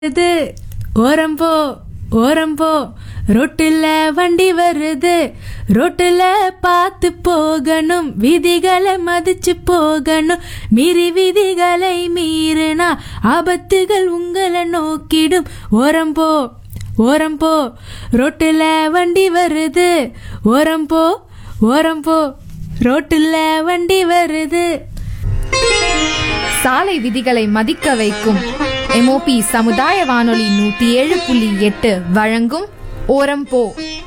வருது ஓரம் போ ஓரம் போ ரோட்டுல வண்டி வருது ரோட்டுல பார்த்து போகணும் விதிகளை மதிச்சு போகணும் மீறி விதிகளை மீறினா ஆபத்துகள் உங்களை நோக்கிடும் ஓரம் போ ஓரம் போ ரோட்டுல வண்டி வருது ஓரம் போ ஓரம் போ ரோட்டுல வண்டி வருது சாலை விதிகளை மதிக்க வைக்கும் எம்ஓபி சமுதாய வானொலி நூத்தி ஏழு புள்ளி எட்டு வழங்கும் ஓரம் போ